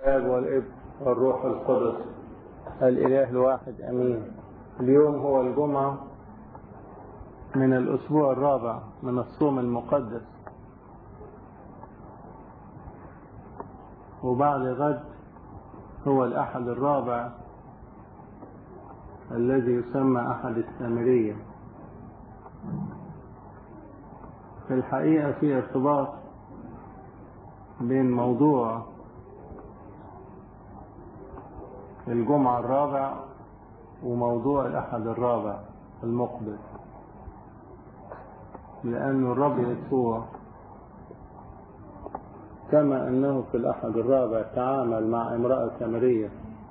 الاب والابن والروح القدس الاله الواحد امين اليوم هو الجمعه من الاسبوع الرابع من الصوم المقدس وبعد غد هو الاحد الرابع الذي يسمى احد السامريه في الحقيقه في ارتباط بين موضوع الجمعة الرابع وموضوع الأحد الرابع المقبل لأن الرب يسوع كما أنه في الأحد الرابع تعامل مع امرأة سامرية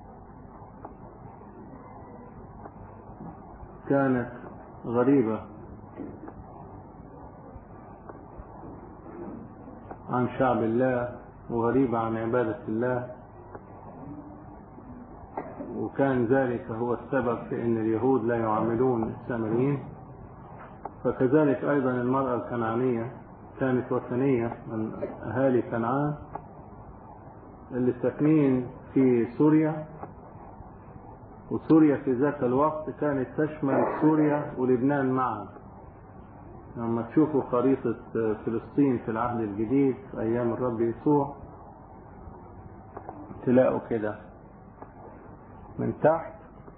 كانت غريبة عن شعب الله وغريبة عن عبادة الله وكان ذلك هو السبب في أن اليهود لا يعاملون السامريين فكذلك أيضا المرأة الكنعانية كانت وثنية من أهالي كنعان اللي ساكنين في سوريا وسوريا في ذاك الوقت كانت تشمل سوريا ولبنان معا لما تشوفوا خريطة فلسطين في العهد الجديد في أيام الرب يسوع تلاقوا كده من تحت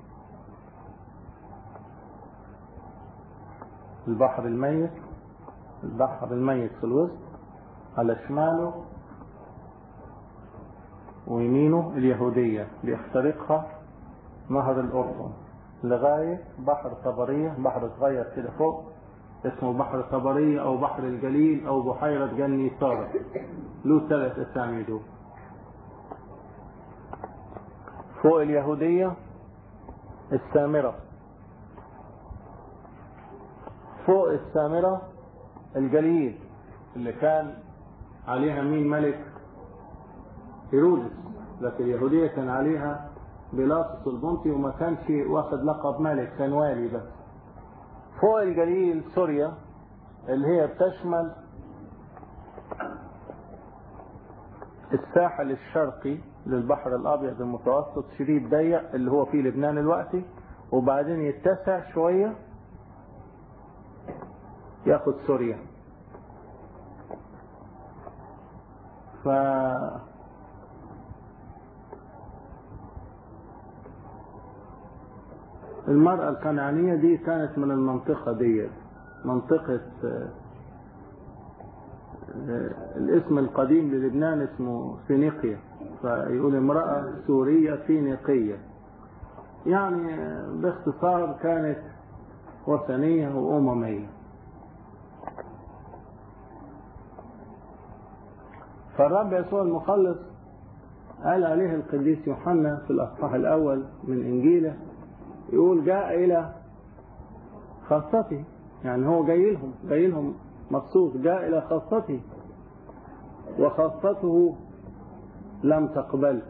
البحر الميت البحر الميت في الوسط على شماله ويمينه اليهودية بيخترقها نهر الأردن لغاية بحر طبرية بحر صغير كده فوق اسمه بحر طبرية أو بحر الجليل أو بحيرة جني سارة له ثلاث أسامي دول فوق اليهودية السامرة فوق السامرة الجليل اللي كان عليها مين ملك هيرودس لكن اليهودية كان عليها بيلاطس البنطي وما كانش واخد لقب ملك كان والي بس فوق الجليل سوريا اللي هي بتشمل الساحل الشرقي للبحر الابيض المتوسط شريط ضيق اللي هو فيه لبنان الوقتي وبعدين يتسع شوية ياخد سوريا ف المرأة الكنعانية دي كانت من المنطقة دي منطقة الاسم القديم للبنان اسمه فينيقيا فيقول امرأة سورية فينيقية يعني باختصار كانت وثنية وأممية فالرب يسوع المخلص قال عليه القديس يوحنا في الأصحاح الأول من إنجيله يقول جاء إلى خاصته يعني هو جاي لهم جاي لهم مخصوص جاء إلى خاصته وخاصته لم تقبله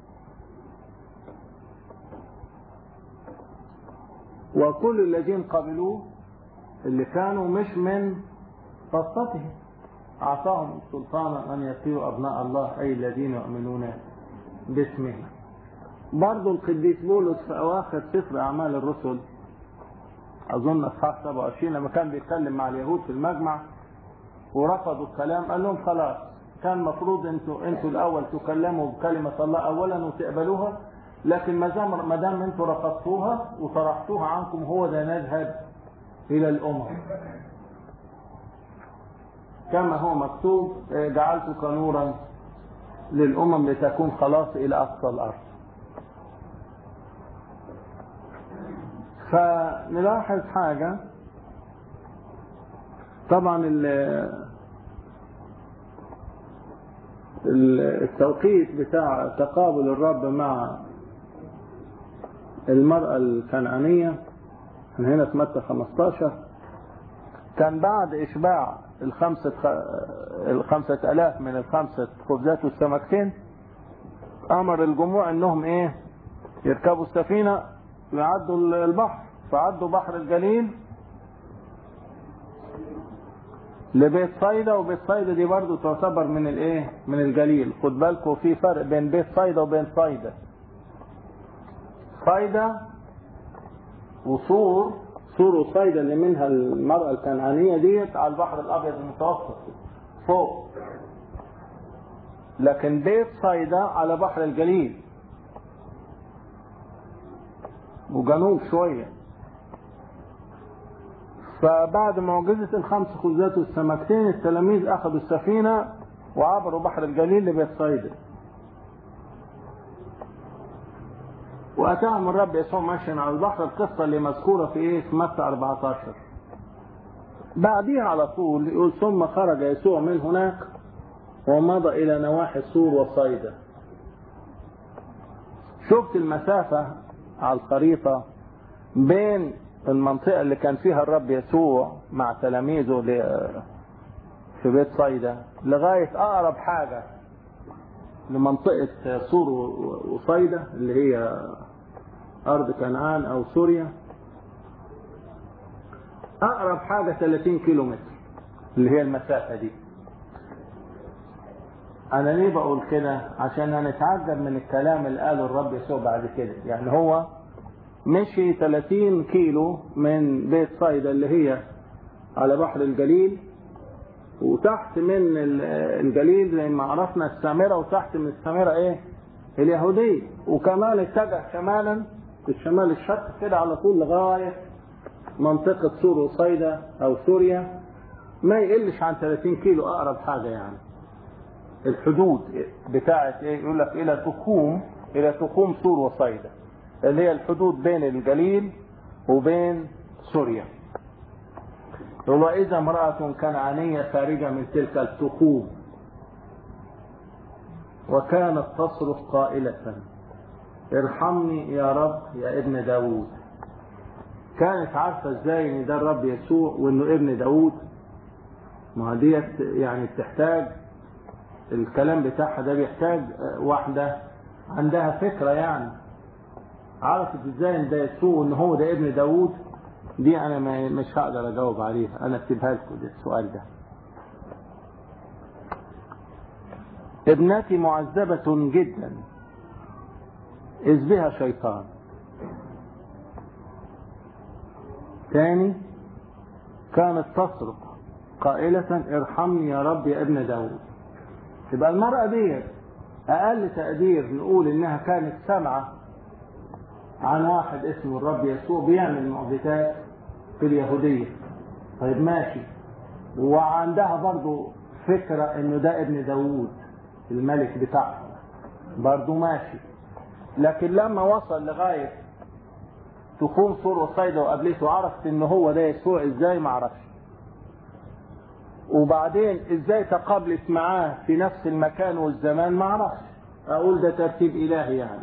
وكل الذين قبلوه اللي كانوا مش من خاصته أعطاهم سلطانا أن يصيروا أبناء الله أي الذين يؤمنون باسمه برضو القديس بولس في أواخر سفر أعمال الرسل أظن أصحاح 27 لما كان بيتكلم مع اليهود في المجمع ورفضوا الكلام قال لهم خلاص كان المفروض انتوا انتوا الاول تكلموا بكلمه الله اولا وتقبلوها لكن ما دام ما دام انتوا رفضتوها وطرحتوها عنكم هو ده نذهب الى الامم كما هو مكتوب جعلتك نورا للامم لتكون خلاص الى اقصى الارض فنلاحظ حاجه طبعا التوقيت بتاع تقابل الرب مع المرأة الكنعانية من هنا في متى 15 كان بعد إشباع الخمسة الخمسة آلاف من الخمسة خبزات والسمكتين أمر الجموع إنهم إيه يركبوا السفينة ويعدوا البحر فعدوا بحر الجليل لبيت صيدا وبيت صيدا دي برضو تعتبر من الايه من الجليل خد بالكم في فرق بين بيت صيدا وبين صيدا صيدا وصور صور وصيدا اللي منها المرأة الكنعانية ديت على البحر الأبيض المتوسط فوق لكن بيت صيدا على بحر الجليل وجنوب شوية فبعد معجزة الخمس خبزات والسمكتين التلاميذ أخذوا السفينة وعبروا بحر الجليل لبيت صيدا وأتاهم الرب يسوع ماشيا على البحر القصة اللي مذكورة في إيه في متى 14 بعديها على طول يقول ثم خرج يسوع من هناك ومضى إلى نواحي سور وصيدا شفت المسافة على الخريطة بين المنطقة اللي كان فيها الرب يسوع مع تلاميذه في بيت صيدا لغاية أقرب حاجة لمنطقة سور وصيدا اللي هي أرض كنعان أو سوريا أقرب حاجة 30 كيلو متر اللي هي المسافة دي أنا ليه بقول كده عشان هنتعجب من الكلام اللي قاله الرب يسوع بعد كده يعني هو مشي 30 كيلو من بيت صيدا اللي هي على بحر الجليل وتحت من الجليل زي ما عرفنا السامرة وتحت من السامرة ايه اليهودية وكمان اتجه شمالا في الشمال الشرق كده على طول لغاية منطقة سور وصيدا او سوريا ما يقلش عن 30 كيلو اقرب حاجة يعني الحدود بتاعت ايه يقول لك الى تخوم الى تخوم سور وصيدا اللي هي الحدود بين الجليل وبين سوريا وإذا امرأة كنعانية خارجة من تلك التخوم وكانت تصرخ قائلة ارحمني يا رب يا ابن داود كانت عارفة ازاي ان ده الرب يسوع وانه ابن داود ما ديت يعني بتحتاج الكلام بتاعها ده بيحتاج واحدة عندها فكرة يعني عرفت ازاي ان ده يسوع ان هو ده ابن داود دي انا ما مش هقدر اجاوب عليها انا اكتبها لكم ده السؤال ده ابنتي معذبة جدا إذ بها شيطان ثاني كانت تصرخ قائلة ارحمني يا رب يا ابن داود يبقى المرأة دي أقل تقدير نقول إنها كانت سامعة عن واحد اسمه الرب يسوع بيعمل معجزات في اليهودية طيب ماشي وعندها برضو فكرة انه ده ابن داوود الملك بتاعهم برضو ماشي لكن لما وصل لغاية تخوم سور وصيدا وقابلته عرفت ان هو ده يسوع ازاي ما عرفش وبعدين ازاي تقابلت معاه في نفس المكان والزمان ما عرفش اقول ده ترتيب الهي يعني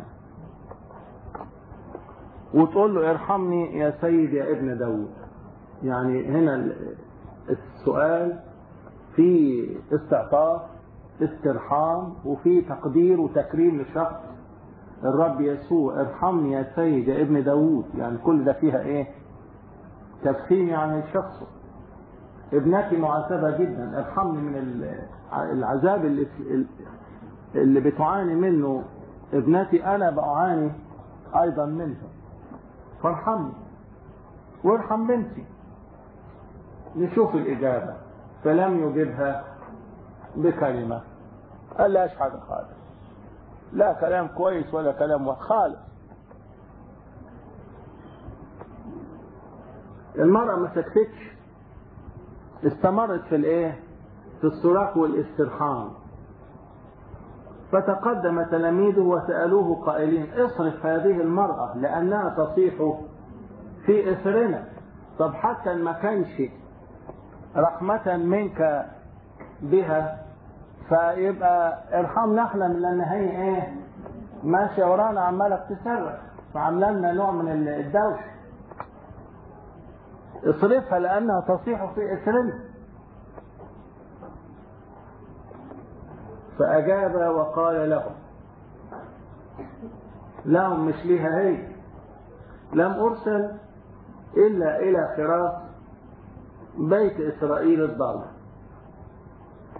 وتقول له ارحمني يا سيد يا ابن داود يعني هنا السؤال في استعطاف استرحام وفي تقدير وتكريم للشخص الرب يسوع ارحمني يا سيد يا ابن داود يعني كل ده فيها ايه تفخيم يعني شخصه ابنتي معذبة جدا ارحمني من العذاب اللي, اللي بتعاني منه ابنتي انا بعاني ايضا منه فارحمني وارحم بنتي نشوف الإجابة فلم يجبها بكلمة قال لهاش حاجة خالص لا كلام كويس ولا كلام خالص المرأة ما سكتتش استمرت في الايه في الصراخ والاسترحام فتقدم تلاميذه وسألوه قائلين اصرف هذه المرأة لأنها تصيح في إثرنا طب حتى ما كانش رحمة منك بها فيبقى ارحمنا احنا من لان هي ايه ماشية ورانا عمالة بتصرخ فعاملة لنا نوع من الدوشة اصرفها لانها تصيح في اثرنا فاجاب وقال لهم لهم مش ليها هي لم ارسل الا الى فراس بيت اسرائيل الضال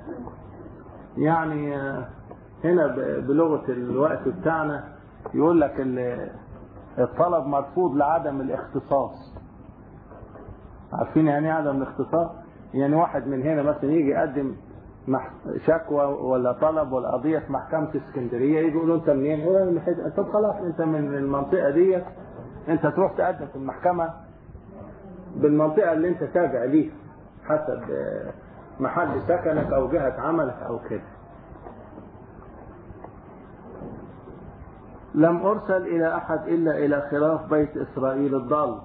يعني هنا بلغة الوقت بتاعنا يقول لك الطلب مرفوض لعدم الاختصاص عارفين يعني ايه عدم الاختصاص يعني واحد من هنا مثلا يجي يقدم شكوى ولا طلب ولا قضيه في محكمه اسكندريه يجي يقولوا انت منين؟ هو من طب خلاص انت من المنطقه ديت انت تروح تقدم في المحكمه بالمنطقه اللي انت تابع ليها حسب محل سكنك او جهه عملك او كده. لم ارسل الى احد الا الى خلاف بيت اسرائيل الضال.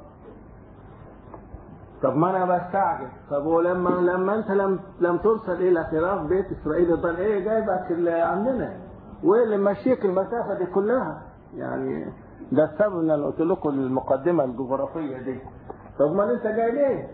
طب ما انا بستعجب طب ولما لما انت لم لم ترسل الى خلاف بيت اسرائيل الضال ايه جايبك اللي عندنا؟ وايه اللي ماشيك المسافه دي كلها؟ يعني ده السبب ان انا قلت لكم المقدمه الجغرافيه دي. طب ما انت جاي ليه؟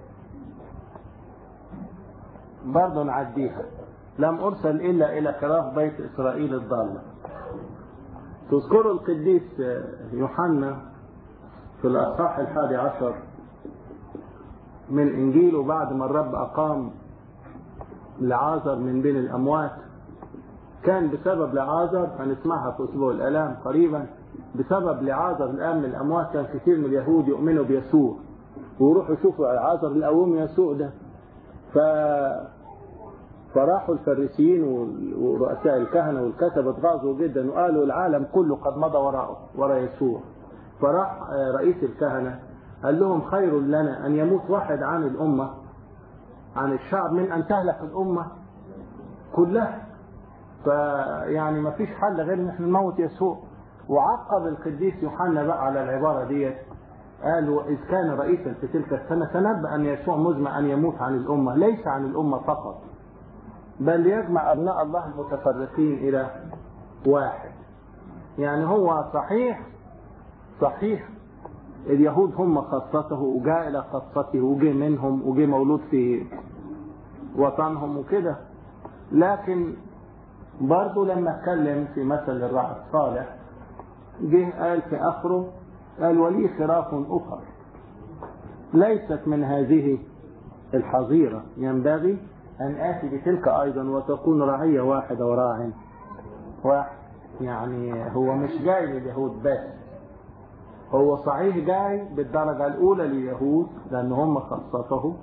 برضه نعديها. لم ارسل الا الى خلاف بيت اسرائيل الضاله. تذكروا القديس يوحنا في الاصحاح الحادي عشر من انجيله بعد ما الرب اقام لعازر من بين الاموات كان بسبب لعازر هنسمعها في اسبوع الالام قريبا بسبب لعازر الان من الاموات كان كثير من اليهود يؤمنوا بيسوع ويروحوا يشوفوا العازر اللي قوم يسوع ده ف فراحوا الفريسيين ورؤساء الكهنه والكتبه اتغاظوا جدا وقالوا العالم كله قد مضى وراءه وراء يسوع فراح رئيس الكهنه قال لهم خير لنا ان يموت واحد عن الامه عن الشعب من ان تهلك الامه كلها فيعني ما فيش حل غير ان احنا نموت يسوع وعقب القديس يوحنا بقى على العباره ديت قال واذ كان رئيسا في تلك السنه تنبأ ان يسوع مزمع ان يموت عن الامه ليس عن الامه فقط بل يجمع ابناء الله المتفرقين الى واحد يعني هو صحيح صحيح اليهود هم خاصته وجاء الى خاصته وجه منهم وجه مولود في وطنهم وكده لكن برضه لما اتكلم في مثل الراعي الصالح جه قال في اخره قال ولي خراف اخر ليست من هذه الحظيره ينبغي أن آتي بتلك أيضا وتكون رعية واحدة وراع واحد يعني هو مش جاي لليهود بس هو صحيح جاي بالدرجة الأولى لليهود لأن هم خاصته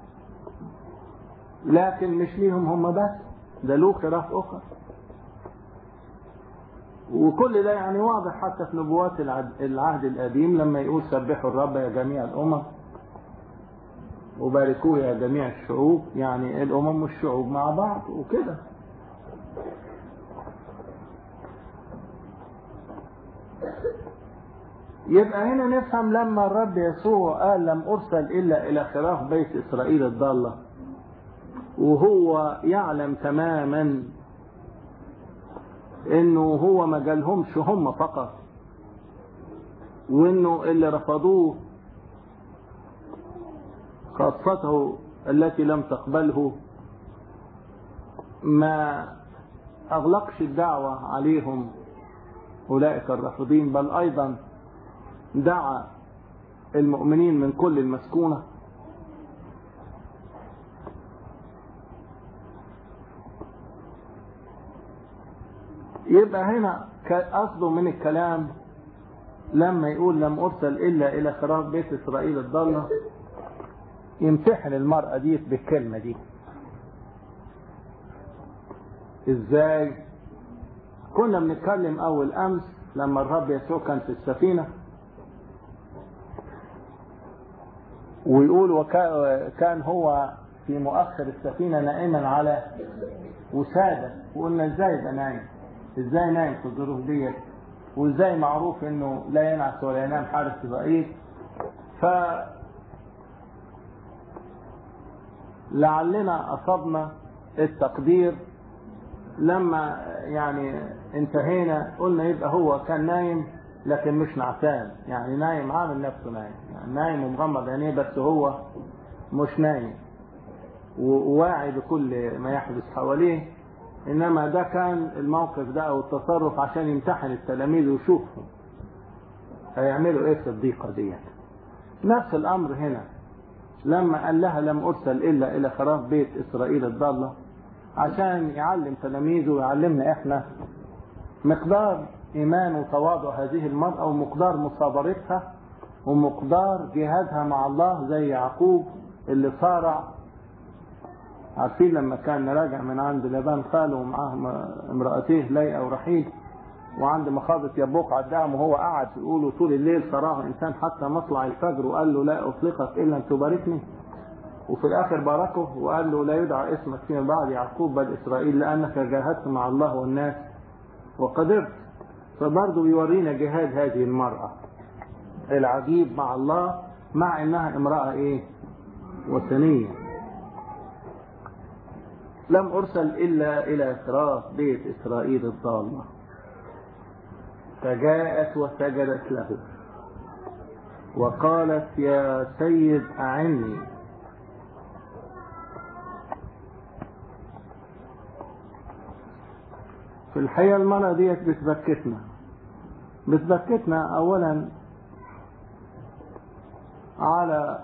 لكن مش ليهم هم بس ده له خلاف أخر وكل ده يعني واضح حتى في نبوات العهد القديم لما يقول سبحوا الرب يا جميع الأمم وباركوه يا جميع الشعوب يعني الأمم والشعوب مع بعض وكده يبقى هنا نفهم لما الرب يسوع قال لم أرسل إلا إلى خلاف بيت إسرائيل الضالة وهو يعلم تماما انه هو ما جالهمش هم فقط وانه اللي رفضوه خاصته التي لم تقبله ما أغلقش الدعوة عليهم أولئك الرافضين بل أيضا دعا المؤمنين من كل المسكونة يبقى هنا قصده من الكلام لما يقول لم أرسل إلا إلى خراف بيت إسرائيل الضالة يمتحن المرأة دي بالكلمة دي ازاي كنا بنتكلم اول امس لما الرب يسوع كان في السفينة ويقول وكان هو في مؤخر السفينة نائما على وسادة وقلنا ازاي ده نايم ازاي نايم في الظروف ديت وازاي معروف انه لا ينعس ولا ينام حارس ضعيف ف لعلنا أصبنا التقدير لما يعني انتهينا قلنا يبقى هو كان نايم لكن مش نعسان يعني نايم عامل نفسه نايم يعني نايم ومغمض عينيه بس هو مش نايم وواعي بكل ما يحدث حواليه انما ده كان الموقف ده او التصرف عشان يمتحن التلاميذ ويشوفهم هيعملوا ايه في الضيقه ديت نفس الامر هنا لما قال لها لم أرسل إلا إلى خراف بيت إسرائيل الضالة عشان يعلم تلاميذه ويعلمنا احنا مقدار ايمان وتواضع هذه المرأة ومقدار مصابرتها ومقدار جهادها مع الله زي يعقوب اللي صارع عارفين لما كان راجع من عند لبان خاله ومعاه امرأتيه ليئة ورحيل وعند مخاضة يبوق عداهم وهو قعد يقولوا طول الليل صراه انسان حتى مطلع الفجر وقال له لا اطلقك الا ان تباركني وفي الاخر باركه وقال له لا يدعى اسمك فيما بعد يعقوب بل اسرائيل لانك جاهدت مع الله والناس وقدرت فبرضه بيورينا جهاد هذه المرأة العجيب مع الله مع انها امرأة ايه وثنية لم ارسل الا الى فراس بيت اسرائيل الضالة فجاءت وسجدت له وقالت يا سيد اعني في الحقيقة المرأة ديت بتبكتنا بتبكتنا أولا على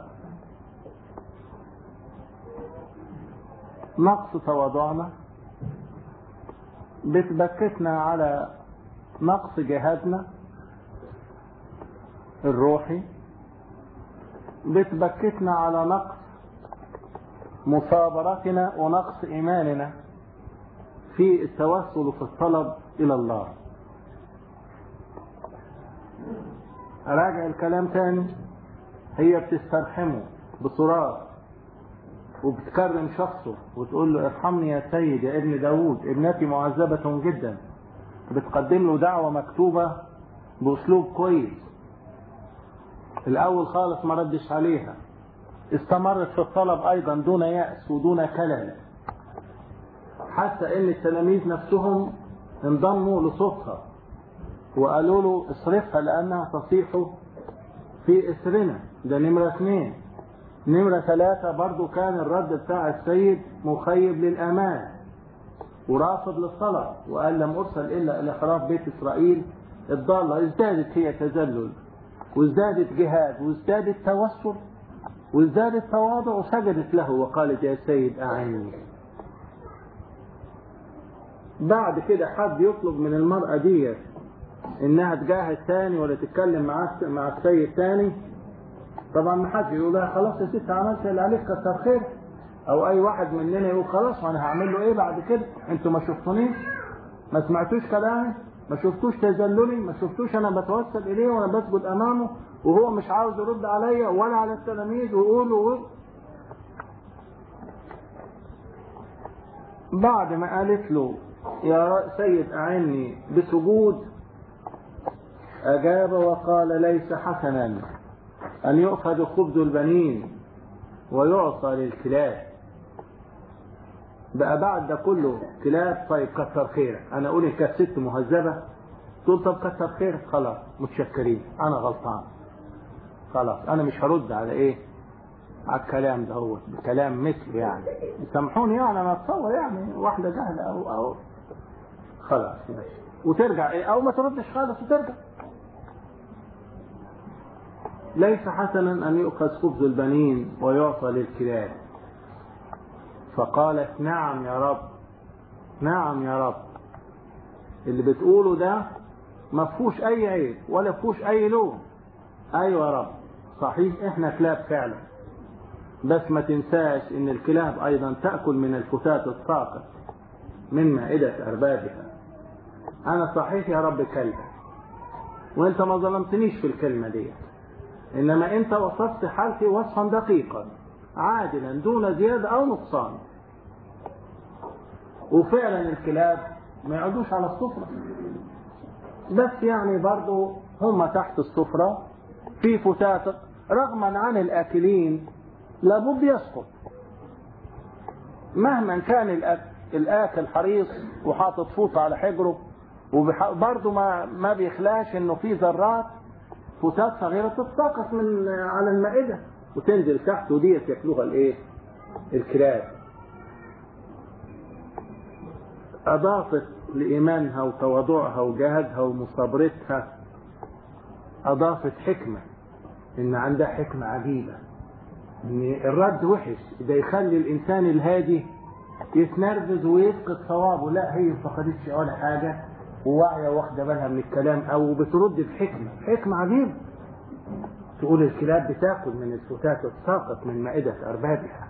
نقص تواضعنا بتبكتنا على نقص جهادنا الروحي بتبكتنا على نقص مثابرتنا ونقص إيماننا في التوسل في الطلب إلى الله أراجع الكلام تاني هي بتسترحمه بصراخ وبتكرم شخصه وتقول له ارحمني يا سيد يا ابن داود ابنتي معذبة جدا بتقدم له دعوة مكتوبة بأسلوب كويس الأول خالص ما ردش عليها استمرت في الطلب أيضا دون يأس ودون كلل حتى ان التلاميذ نفسهم انضموا لصوتها وقالوا له اصرفها لانها تصيح في اسرنا ده نمرة اثنين نمرة ثلاثة برضو كان الرد بتاع السيد مخيب للأمان ورافض للصلاة وقال لم أرسل إلا إلى خراف بيت إسرائيل الضالة ازدادت هي تذلل وازدادت جهاد وازدادت توسل وازدادت تواضع وسجدت له وقالت يا سيد أعني بعد كده حد يطلب من المرأة ديت انها تجاهد تاني ولا تتكلم مع مع السيد تاني طبعا ما حد يقول لها خلاص يا ست عملت اللي عليك كتر خير او اي واحد مننا يقول خلاص وانا هعمل له ايه بعد كده انتوا ما شفتونيش ما سمعتوش كلامي ما شفتوش تذللي ما شفتوش انا بتوسل اليه وانا بسجد امامه وهو مش عاوز يرد عليا ولا على التلاميذ ويقول ويقول بعد ما قالت له يا سيد أعني بسجود أجاب وقال ليس حسنا أن يؤخذ خبز البنين ويعطى للكلاب بقى بعد ده كله كلاب طيب كتر خيرك أنا أقول إن كانت ست مهذبة تقول طب كتر خيرك خلاص متشكرين أنا غلطان خلاص أنا مش هرد على إيه على الكلام ده هو بكلام مثله يعني سامحوني يعني أنا أتصور يعني واحدة جهلة أو أو خلاص ماشي وترجع ايه او ما تردش خالص وترجع ليس حسنا ان يؤخذ خبز البنين ويعطى للكلاب فقالت نعم يا رب نعم يا رب اللي بتقوله ده ما فيهوش اي عيب ولا فيهوش اي لوم ايوه يا رب صحيح احنا كلاب فعلا بس ما تنساش ان الكلاب ايضا تاكل من الفتات الساقط من مائده اربابها انا صحيح يا رب كلب وانت ما ظلمتنيش في الكلمة دي انما انت وصفت حالتي وصفا دقيقا عادلا دون زيادة او نقصان وفعلا الكلاب ما يقعدوش على السفرة بس يعني برضو هم تحت السفرة في فتات رغما عن الاكلين لابد يسقط مهما كان الاكل حريص وحاطط فوطة على حجره وبرضه ما ما بيخلاش انه في ذرات فتات صغيره تتساقط من على المائده وتنزل تحت وديت ياكلوها الايه؟ الكلاب. اضافت لايمانها وتواضعها وجهادها ومصابرتها اضافت حكمه ان عندها حكمه عجيبه ان الرد وحش ده يخلي الانسان الهادي يتنرفز ويفقد صوابه لا هي ما فقدتش ولا حاجة وواعية واخدة بالها من الكلام أو بترد بحكمة حكمة عجيبة تقول الكلاب بتاكل من الفتات الساقط من مائدة أربابها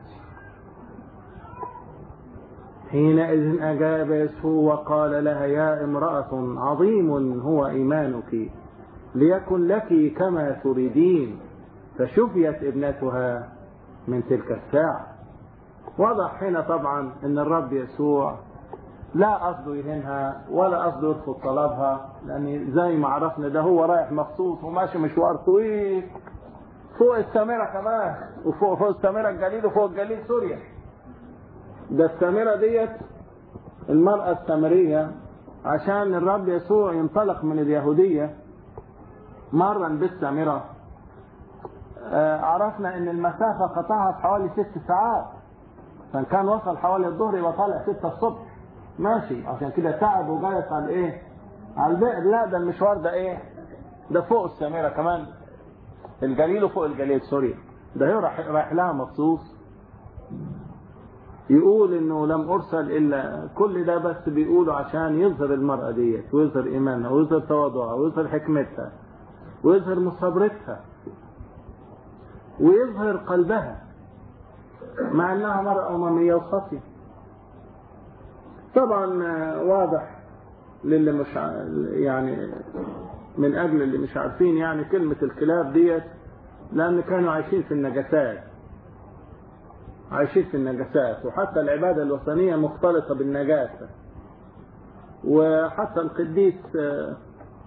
حينئذ أجاب يسوع وقال لها يا امرأة عظيم هو إيمانك ليكن لك كما تريدين فشفيت ابنتها من تلك الساعة واضح هنا طبعا ان الرب يسوع لا قصده يهينها ولا قصده يرفض طلبها لان زي ما عرفنا ده هو رايح مخصوص وماشي مشوار طويل فوق السامرة كمان وفوق فوق السامرة الجليل وفوق الجليل سوريا ده السامرة ديت المرأة السامرية عشان الرب يسوع ينطلق من اليهودية مرا بالسامرة آه، عرفنا ان المسافة قطعها في حوالي ست ساعات فان كان وصل حوالي الظهر يبقى طالع ستة الصبح ماشي عشان كده تعب وجالس على الايه على البئر لا ده المشوار ده ايه ده فوق السامرة كمان الجليل وفوق الجليل سوري ده هي راح رايح لها مخصوص يقول انه لم ارسل الا كل ده بس بيقوله عشان يظهر المرأة ديت ويظهر ايمانها ويظهر تواضعها ويظهر حكمتها ويظهر مصابرتها ويظهر قلبها مع انها مرأة اممية وخاطئة طبعا واضح للي مش ع- يعني من اجل اللي مش عارفين يعني كلمة الكلاب ديت لان كانوا عايشين في النجاسات عايشين في النجاسات وحتى العبادة الوثنية مختلطة بالنجاسة وحتى القديس آه،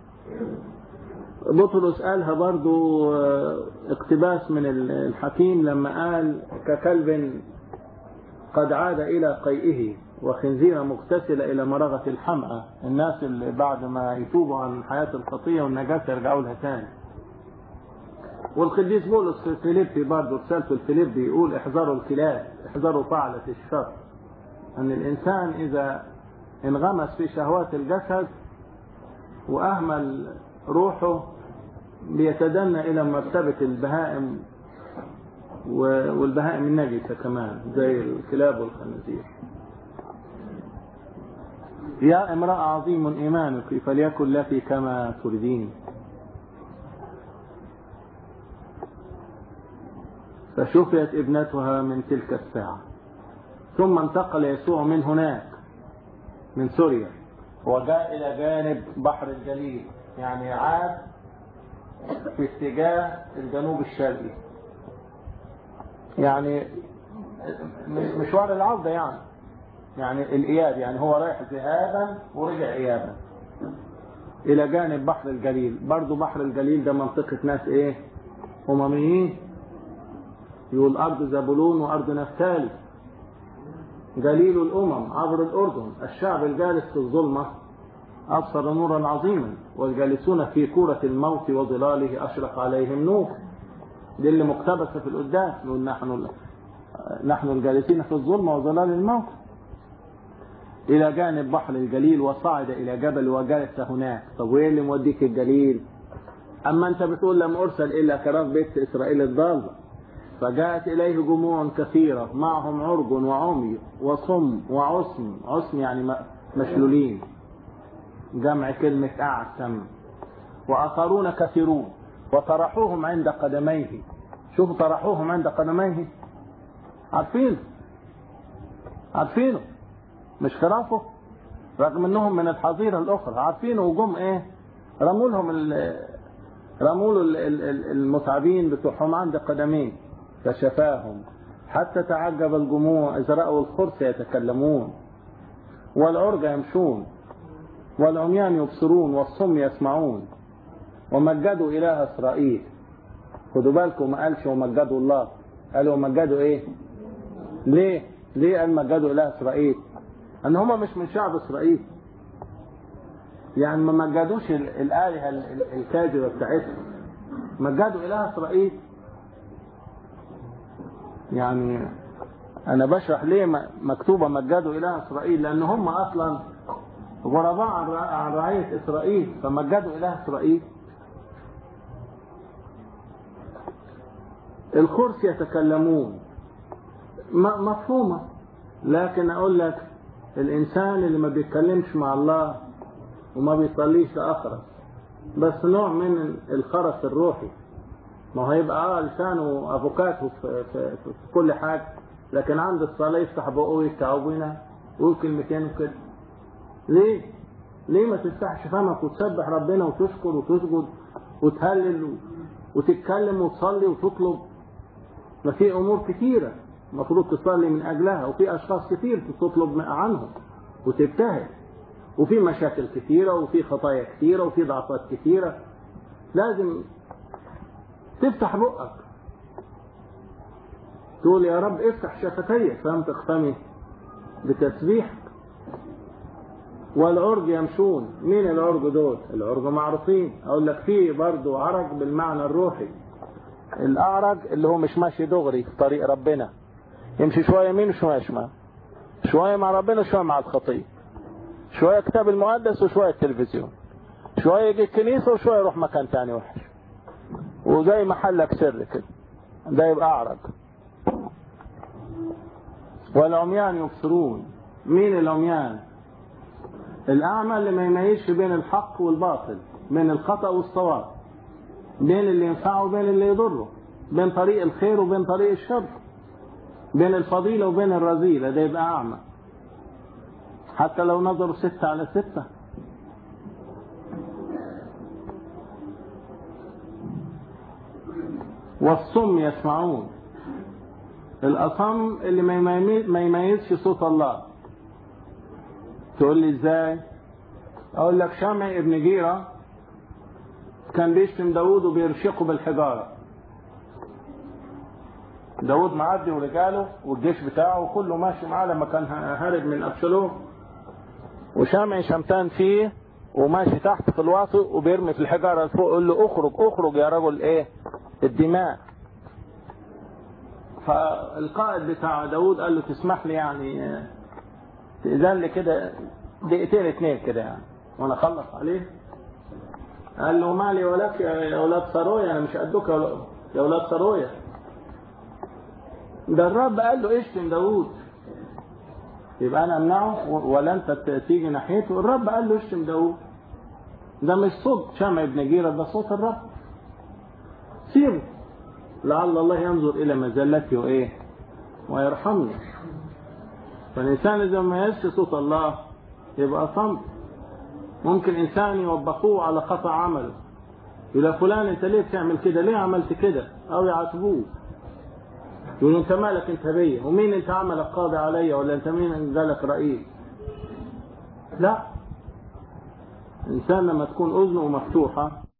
بطرس قالها برضو آه، اقتباس من الحكيم لما قال ككلب قد عاد إلى قيئه وخنزيرة مغتسلة إلى مرغة الحمأة الناس اللي بعد ما يتوبوا عن حياة الخطية والنجاسة يرجعوا لها تاني والقديس بولس في فيليبي برضه رسالته الفيليبي يقول احذروا الكلاب احذروا فعلة الشر أن الإنسان إذا انغمس في شهوات الجسد وأهمل روحه بيتدنى إلى مرتبة البهائم و- والبهائم النجسة كمان زي الكلاب والخنازير يا امرأة عظيم إيمانك فليكن لك كما تريدين فشفيت ابنتها من تلك الساعة ثم انتقل يسوع من هناك من سوريا وجاء إلى جانب بحر الجليل يعني عاد في اتجاه الجنوب الشرقي يعني مشوار العودة يعني يعني الإياب يعني هو رايح ذهابا ورجع إيابا إلى جانب بحر الجليل برضو بحر الجليل ده منطقة ناس إيه أمميين يقول أرض زبولون وأرض نفتالي جليل الأمم عبر الأردن الشعب الجالس في الظلمة أبصر نورا عظيما والجالسون في كورة الموت وظلاله أشرق عليهم نور دي اللي مقتبسة في القداس نقول نحن نحن الجالسين في الظلمة وظلال الموت إلى جانب بحر الجليل وصعد إلى جبل وجلس هناك طب وإيه اللي موديك الجليل أما أنت بتقول لم أرسل إلا كراف بيت إسرائيل الضالة فجاءت إليه جموع كثيرة معهم عرج وعمي وصم وعصم عصم يعني م- مشلولين جمع كلمة أعسم وآخرون كثيرون وطرحوهم عند قدميه شوفوا طرحوهم عند قدميه عارفين عارفينه مش خرافه رغم انهم من الحظيرة الاخرى عارفينه وجم ايه رموا لهم ال- رموا له ال- ال- ال- المتعبين بتوعهم عند قدميه فشفاهم حتى تعجب الجموع إذ رأوا الخرس يتكلمون والعرج يمشون والعميان يبصرون والصم يسمعون ومجدوا إله إسرائيل خدوا بالكم ما قالش ومجدوا الله قالوا ومجدوا إيه ليه ليه قال مجدوا إله إسرائيل أن هم مش من شعب إسرائيل يعني ما مجدوش ال- الآلهة ال- ال- الكاذبة بتاعتهم مجدوا إله إسرائيل يعني أنا بشرح ليه م- مكتوبة مجدوا إله إسرائيل لأن هم أصلا غرباء عن رع- عن رعية إسرائيل فمجدوا إله إسرائيل الخرس يتكلمون م- مفهومة لكن اقول لك الانسان اللي ما بيتكلمش مع الله وما بيصليش ده اخرس بس نوع من الخرس الروحي ما هو هيبقى اه لسانه افوكاتو في, في, في, في كل حاجه لكن عند الصلاه يفتح بقه ويستعوبنا ويقول كلمتين وكده ليه؟ ليه ما تفتحش فمك وتسبح ربنا وتشكر وتسجد وتهلل وتتكلم وتصلي وتطلب ما في امور كثيره المفروض تصلي من اجلها وفي اشخاص كثير تطلب عنهم وتبتهل وفي مشاكل كثيره وفي خطايا كثيره وفي ضعفات كثيره لازم تفتح بقك تقول يا رب افتح شفتي فانطق فمي بتسبيحك والعرج يمشون مين العرج دول العرج معروفين اقول لك في برضه عرج بالمعنى الروحي الاعرج اللي هو مش ماشي دغري في طريق ربنا يمشي شويه يمين وشويه شمال شويه مع ربنا وشويه مع الخطيه شويه كتاب المقدس وشويه التلفزيون شويه يجي الكنيسه وشويه يروح مكان تاني وحش وزي محلك سر كده ده يبقى اعرج والعميان يبصرون مين العميان الأعمى اللي ما يميزش بين الحق والباطل بين الخطأ والصواب بين اللي ينفعه وبين اللي يضره بين طريق الخير وبين طريق الشر بين الفضيلة وبين الرذيلة ده يبقى أعمى حتى لو نظروا ستة على ستة والصم يسمعون الأصم اللي ما يميزش صوت الله تقول لي ازاي اقول لك شمع ابن جيرة كان بيشتم داود وبيرشقه بالحجارة داود معدي ورجاله والجيش بتاعه وكله ماشي معاه لما كان هارب من ابشالوم وشمع شمتان فيه وماشي تحت في الواطي وبيرمي في الحجاره لفوق يقول له اخرج اخرج يا رجل ايه الدماء فالقائد بتاع داود قال له تسمح لي يعني تأذن لي كده دقيقتين اتنين كده يعني وانا اخلص عليه قال له مالي ولك يا اولاد سرويا انا مش قدك يا اولاد سرويا ده الرب قال له اشتم داوود يبقى انا امنعه ولا انت تيجي ناحيته الرب قال له اشتم داوود ده مش صوت شمع ابن جيرة ده صوت الرب سيبه لعل الله ينظر الى مزلتي وايه ويرحمني فالإنسان إذا ما يسمع صوت الله يبقى صمت ممكن إنسان يوبخوه على خطأ عمله يقول فلان أنت ليه بتعمل كده ليه عملت كده أو يعاتبوه يقول أنت مالك أنت بيا ومين أنت عملك قاضي عليا ولا أنت مين قالك رئيس لا الإنسان لما تكون أذنه مفتوحة